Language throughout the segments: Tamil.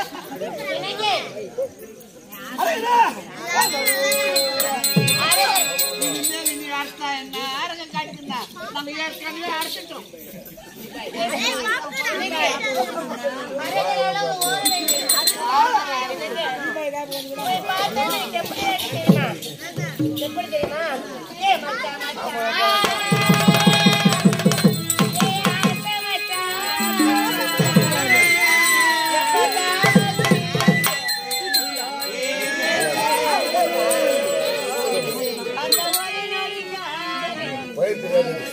என்னங்க? இனிமேல் இனி அறுத்தா என்ன அரங்க காட்டுனா நம்ம ஏற்கனவே அறுத்துட்டோம் அரைக்கிறளவு ஓடுறீங்க. அது போதும். போய் பார்த்தா எனக்கு எப்படி இருக்கு தெரியுமா? எப்படி தெரியுமா? ஏய் மச்சான், மச்சான். ஏய் ஆசை மச்சான். அந்த மொழி நடிக்காதே.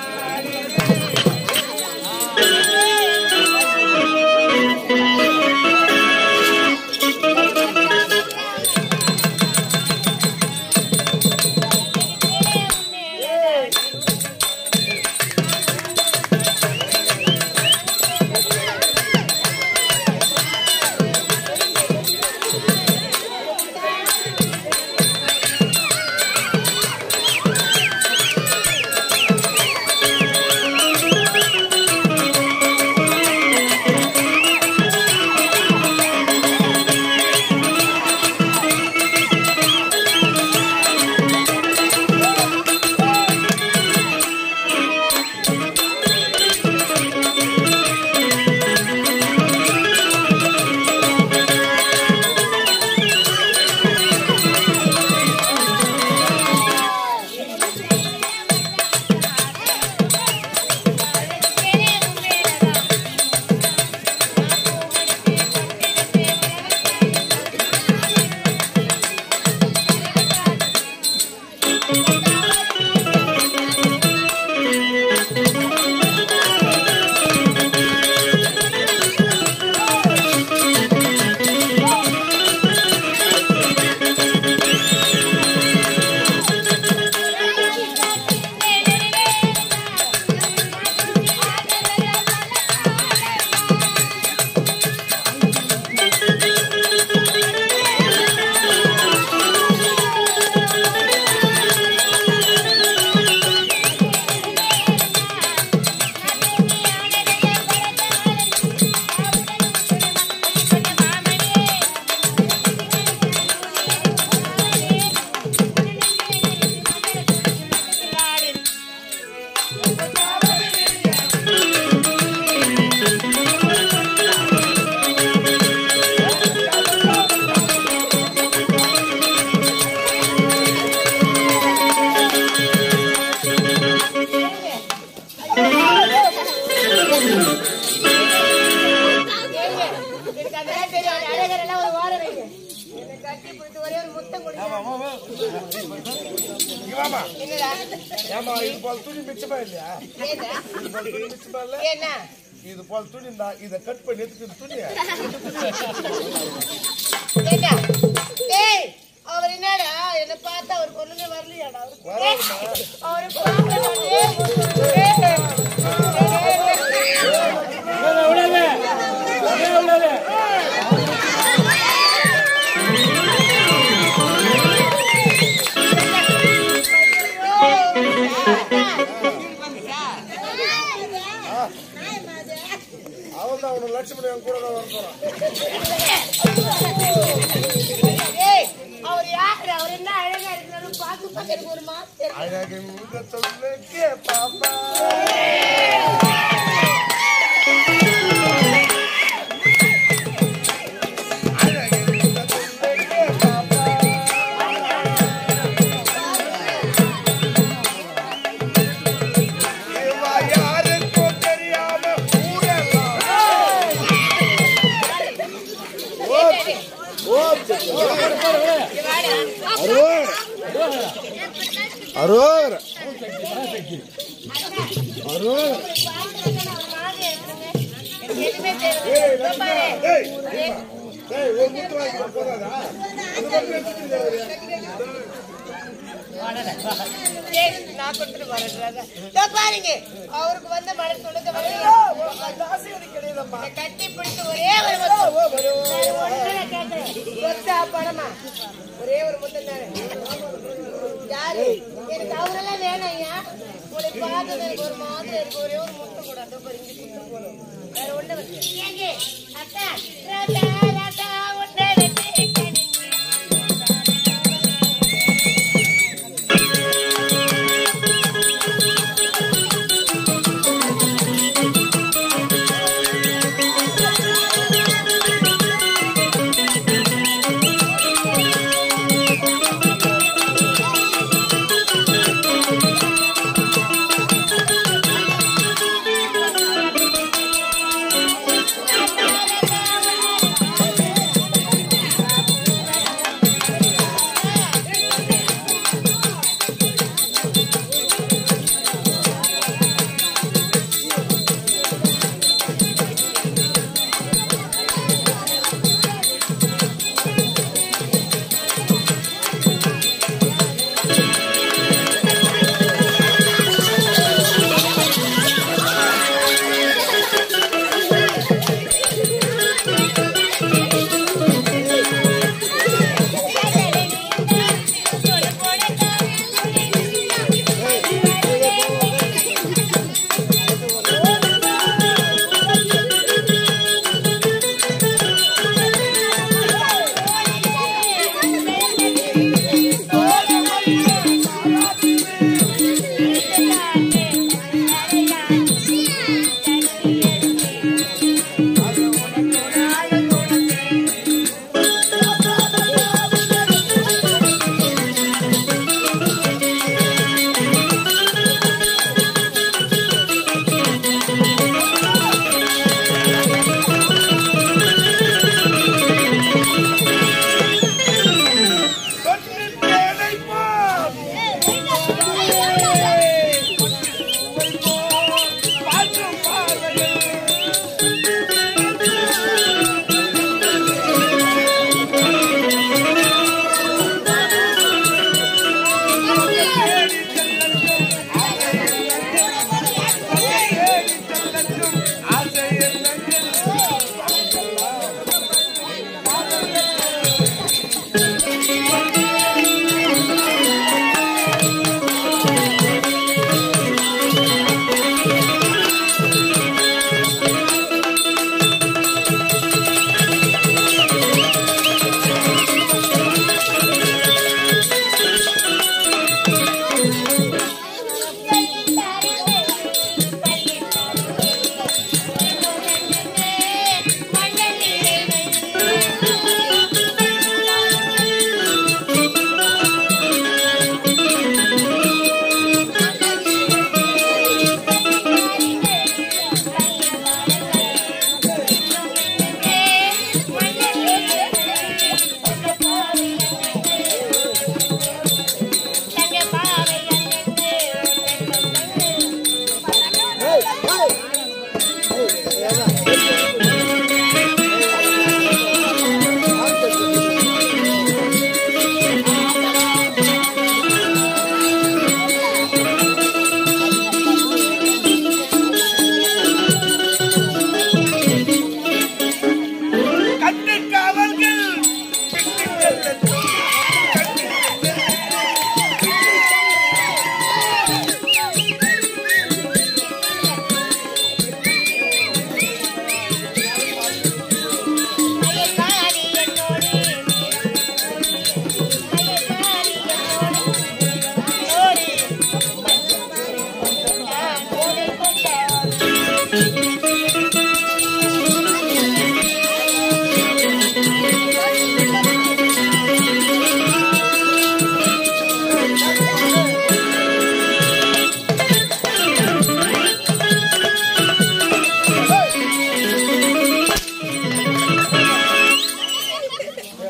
எனக்கு அதெல்லாம் தெரியும் அழகர் எல்லாம் ஒரு வாரம் வைங்க என்னை கட்டி பிடித்து ஒரே ஒரு முத்தம் கொடுங்க இவாமா என்னடா ஏமா இது போல துணி மிச்சமா இல்லையா ஏதா இது போல துணி மிச்சமா இல்ல என்ன இது போல துணி இருந்தா இத கட் பண்ணி எடுத்து துணி ஏண்டா டேய் அவர் என்னடா என்ன பார்த்தா அவர் பொண்ணுங்க வரலையாடா அவருக்கு அவரு பார்க்கறானே அவன் தான் அவனு லட்சுமணி அவன் கூட தான் வரப்போறான் ஏய் அவர் யாரு அவர் என்ன அழகா இருக்கிறாரு பார்த்து பார்க்க எனக்கு ஒரு மாசம் அழகு மிக சொல்லுக்கே பாப்பா அழகு மிக சொல்லுக்கே பாப்பா இவா யாருக்கும் தெரியாம ஊரெல்லாம் அரோர் அரோர் எனக்கு எதுவுமே தெரியல இதோ பாரு. டேய் டேய் ஒரு முத்து வாங்கி போறாதா அது மட்டும் எடுத்துட்டு சரி, நான் கொடுத்துட்டு போறேன் brother. இதோ பாருங்க அவருக்கு வந்த மழை சொல்லுங்க கட்டி பிடிச்சு ஒரே ஒரு முத்தம். நான் ஒண்ணுமே கேட்கல. சொத்தா, பணமா? ஒரே ஒரு முத்தம் தானே யாரு எனக்கு அவரெல்லாம் வேணாம் ஐயா உங்களை பார்த்தது எனக்கு ஒரு மாதிரி இருக்கு ஒரே ஒரு முத்தம் கூட அந்த பாரு, இங்க குத்து போடும் வேற ஒண்ணு ஏங்க அக்கா ராதா, ராதா,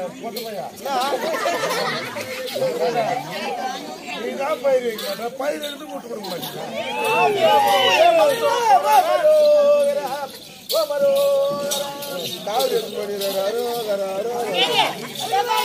பொட்ட பையா. ஏண்டா, நீதான் பயிர் வைக்க மாட்டே, பயிர் எடுத்து விட்டு கொடுக்க மாட்டேன் காவல் எடுத்து போடுறாரு அரோகரா, அரோகரா.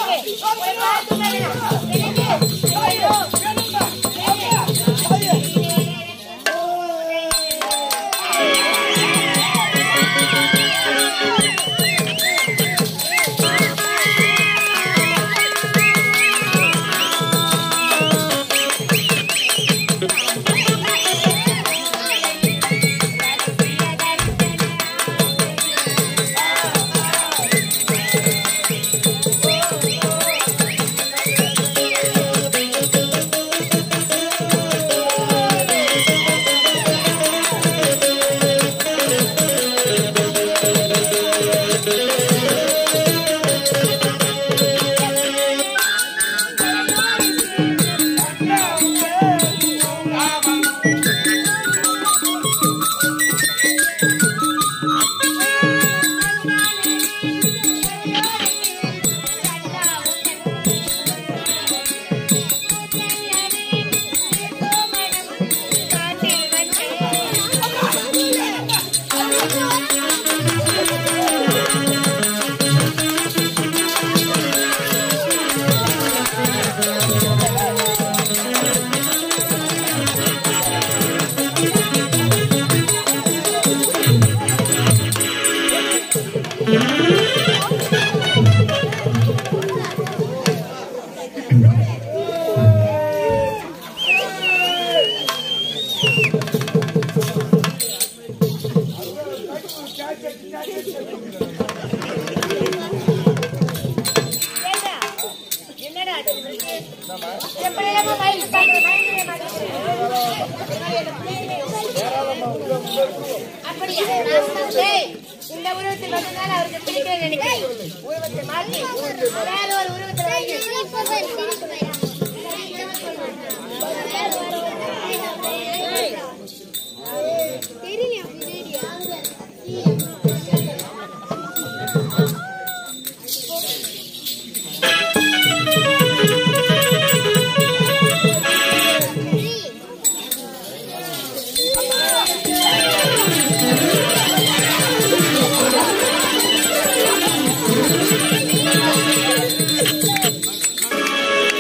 என்னடா அது? எப்படியெல்லாமோ மயில் பாக்குற மயிலே மாட்டேங்குது. அப்படியா? டேய், இந்த உருவத்தில் வந்ததால அவருக்கு பிடிக்கலன்னு நினைக்கிறேன். உருவத்தை மாத்தி, வேற ஒரு உருவத்தை வாங்கி. ஆ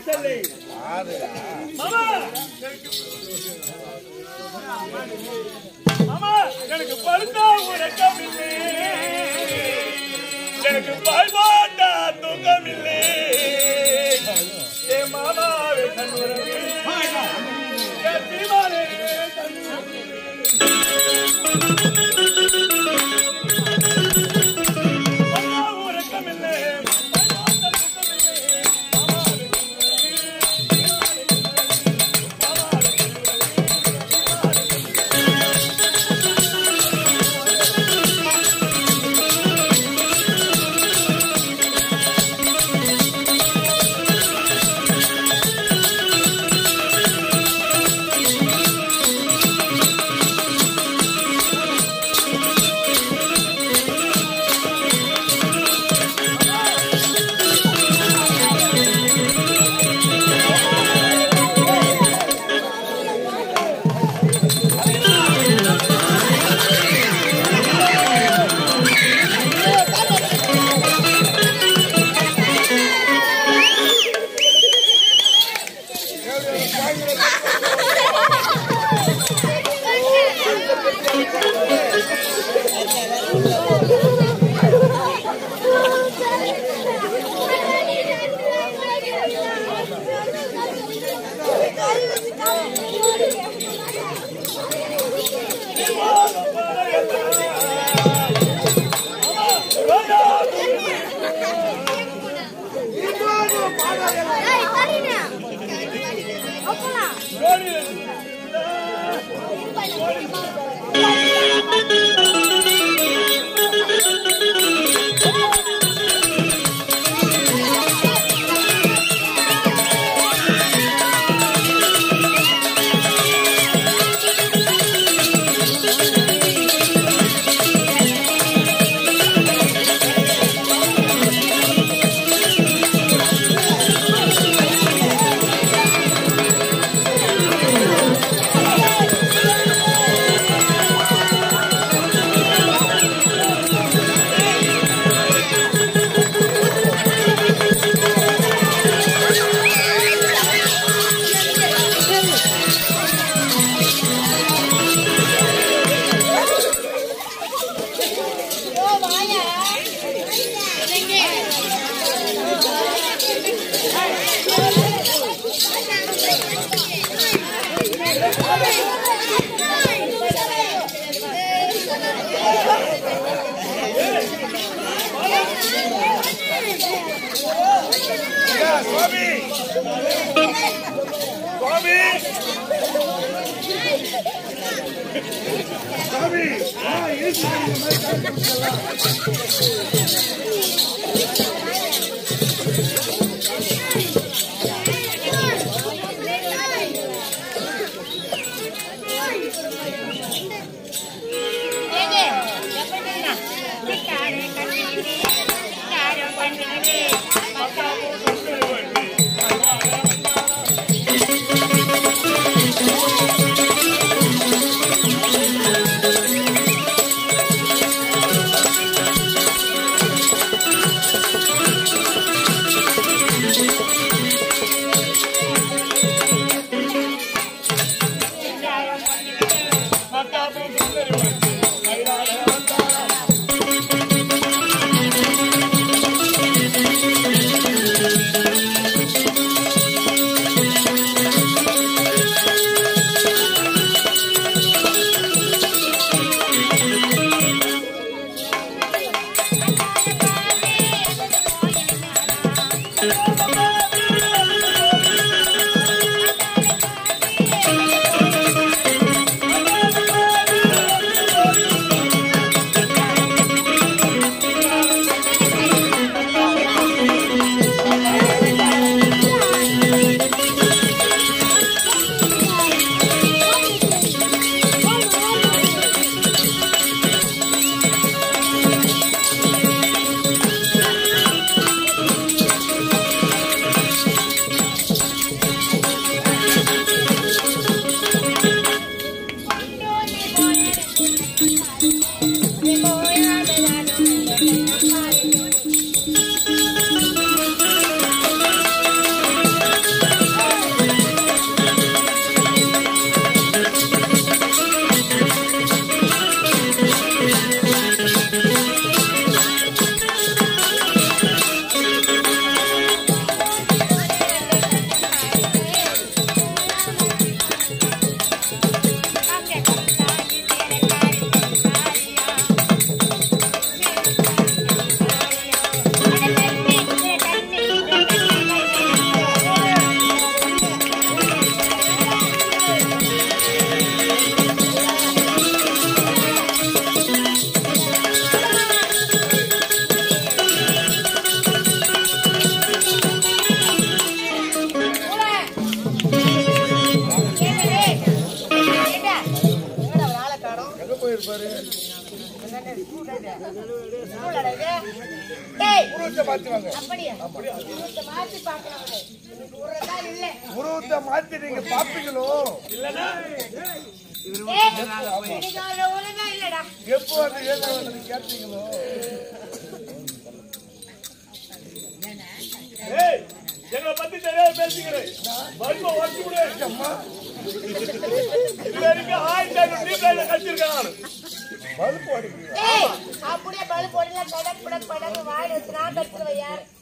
சொல்லு ஆறுடா. மாமா மாமா எனக்கு படுத்தா உறக்கம் இல்லை எனக்கு பாய்பாட்டா தூக்கம் இல்லை ஏ மாமாவே கண்ணுறவே ஏ தீமானே கண்ணுறவே மாமா உறக்கம் இல்லை பாய்பாட்டா தூக்கம் இல்லை மாமாவே ஐயா, சுவாமி சுவாமி சுவாமி ஆ, இருக்கு. Thank ஸ்கூலடா இது? டேய், உருவத்தை மாத்துவாங்க அப்படியா? உருவத்தை மாத்தி பார்க்கறாங்களே. இன்னைக்கு உருவத்தா இல்ல. உருவத்தை மாத்தி நீங்க பாப்பீங்களோ ஏய், இன்னைக்கு அவள ஒழுங்கா இல்லடா. எப்போ அந்த ஏதாவது கேட்டீங்களோ ஏய், எங்களை பத்தி தெரியாத பேசிக்கிறேன் மரும உடச்சு விடு இது வரைக்கும் ஆயிரத்தி ஐநூறு டீப்லைன்ல கழிச்சிருக்கேன் நானு பல்பு அடிக்கிறீங்க ஏய், அப்படியே பல்பு போடல, படக் படக் படக்னு வாயில வச்சு நான் கடிச்சிருவேன் யாரு?